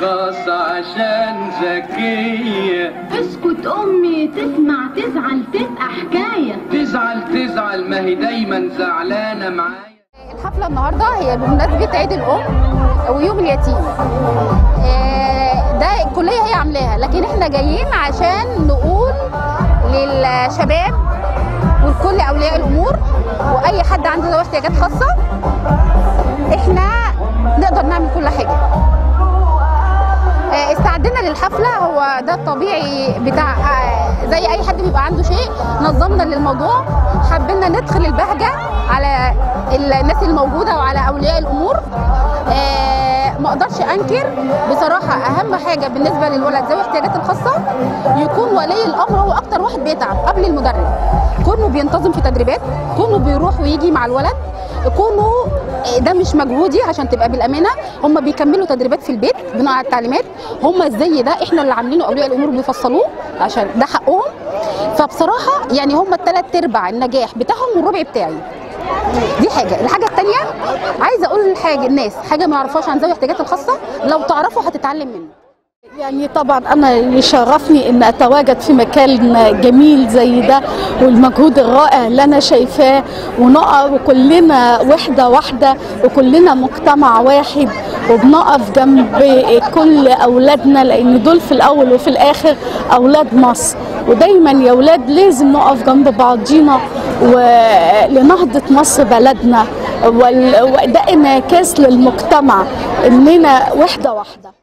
خاصة عشان ذكية اسكت امي تسمع تزعل تبقى حكايه تزعل تزعل ما هي دايما زعلانة معايا الحفلة النهاردة هي بمناسبة عيد الأم ويوم اليتيم آه، ده الكلية هي عاملاها لكن احنا جايين عشان نقول للشباب ولكل أولياء الأمور وأي حد عنده ذوي احتياجات خاصة احنا نقدر نعمل كل حاجة آه، استعدنا للحفلة هو ده الطبيعي بتاع آه، زي أي حد بيبقى عنده شيء نظمنا للموضوع حبينا ندخل البهجة على الناس الموجودة وعلى أولياء الأمور آه، ما اقدرش انكر بصراحه اهم حاجه بالنسبه للولد ذوي الاحتياجات الخاصه يكون ولي الامر هو اكتر واحد بيتعب قبل المدرب كونه بينتظم في تدريبات كونه بيروح ويجي مع الولد كونه آه، ده مش مجهودي عشان تبقى بالامانه هم بيكملوا تدريبات في البيت بناء على التعليمات هم الزي ده احنا اللي عاملينه اولياء الامور بيفصلوه عشان ده حقهم فبصراحه يعني هم الثلاث ارباع النجاح بتاعهم والربع بتاعي دي حاجه الحاجه الثانيه عايزه اقول لحاجه الناس حاجه ما يعرفوهاش عن ذوي الاحتياجات الخاصه لو تعرفوا هتتعلم منه يعني طبعا انا يشرفني ان اتواجد في مكان جميل زي ده والمجهود الرائع اللي انا شايفاه ونقف وكلنا وحده واحده وكلنا مجتمع واحد وبنقف جنب كل اولادنا لان دول في الاول وفي الاخر اولاد مصر ودايما يا اولاد لازم نقف جنب بعضينا ولنهضه مصر بلدنا وال- وده انعكاس للمجتمع اننا وحده واحده